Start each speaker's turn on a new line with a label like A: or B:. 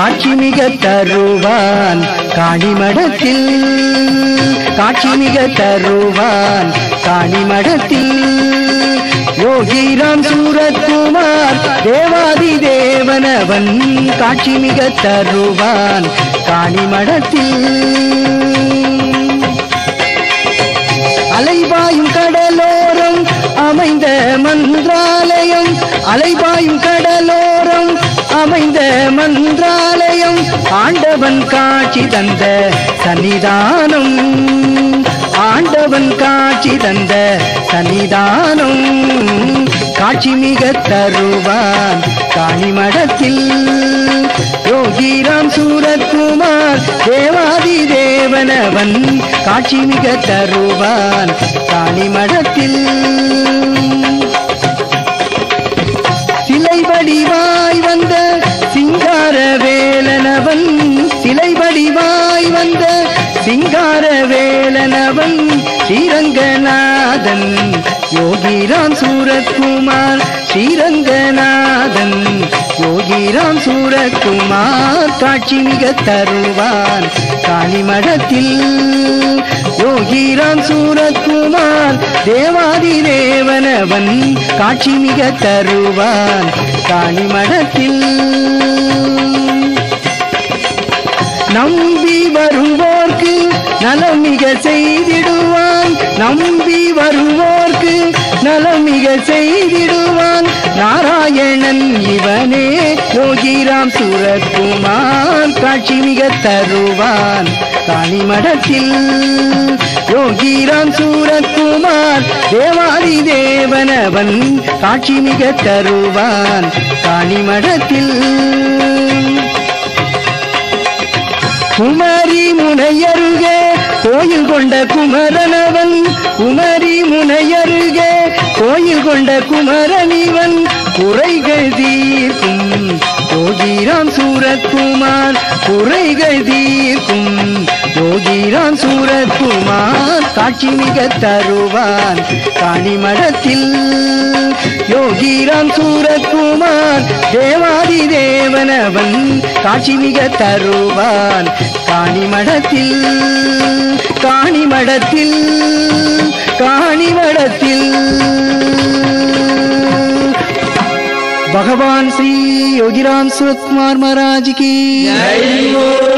A: காட்சி மிக தருவான் காணிமடத்தில் காட்சி மிக தருவான் காணிமடத்தில் யோகிராம் சூரத்குமார் தேவாதி தேவனவன் காட்சி மிக தருவான் காணிமடத்தில் அலைபாயும் கடலோரம் அமைந்த மன்றாலயம் அலைபாயும் கடலோரம் அமைந்த மன்றாலயம் ஆண்டவன் காட்சி தந்த சன்னிதானம் ஆண்டவன் காட்சி தந்த சன்னிதானம் காட்சி மிக தருவான் காணிமடத்தில் யோகிராம் சூரத்குமார் தேவாதி தேவனவன் காட்சி மிக தருவான் காணிமடத்தில் சிலை வடிவாய் வந்த சிங்கார வேலனவன் சிலை வடிவாய் வந்த சிங்கார வேலனவன் ஸ்ரீரங்கநாதன் யோகிராம் சூரத்குமார் ஸ்ரீரங்கநாதன் யோகிராம் சூரத்குமார் காட்சி மிக தருவான் காணிமடத்தில் யோகிராம் சூரத்குமார் தேவாதி தேவனவன் காட்சி மிக தருவான் காணிமடத்தில் நம்பி வருவோர்க்கு நலம் மிக செய்திடுவான் நம்பி வருவோர்க்கு நலம் மிக செய்திடுவான் நாராயணன் இவனே யோகிராம் சூரத்குமார் காட்சி மிக தருவான் காணிமடத்தில் யோகிராம் சூரத்குமார் தேவாதி தேவனவன் காட்சி மிக தருவான் காணிமடத்தில் குமரி முனையருகே கோயில் கொண்ட குமரனவன் குமரி முனையருகே கோயில் கொண்ட குமரனிவன் குறைகள் தீர்க்கும் யோகிராம் சூரத்குமார் குறைகள் தீர்க்கும் யோகிராம் சூரத்குமார் காட்சி மிக தருவான் காணிமடத்தில் யோகிராம் சூரத்குமார் தேவாதி தேவனவன் காட்சி மிக தருவான் காணிமடத்தில் காணிமடத்தில் காணிமடத்தில் பகவான் ஸ்ரீ யோகிராம் சுரத்குமார் மகாராஜ் கி
B: ஜெய் போலோ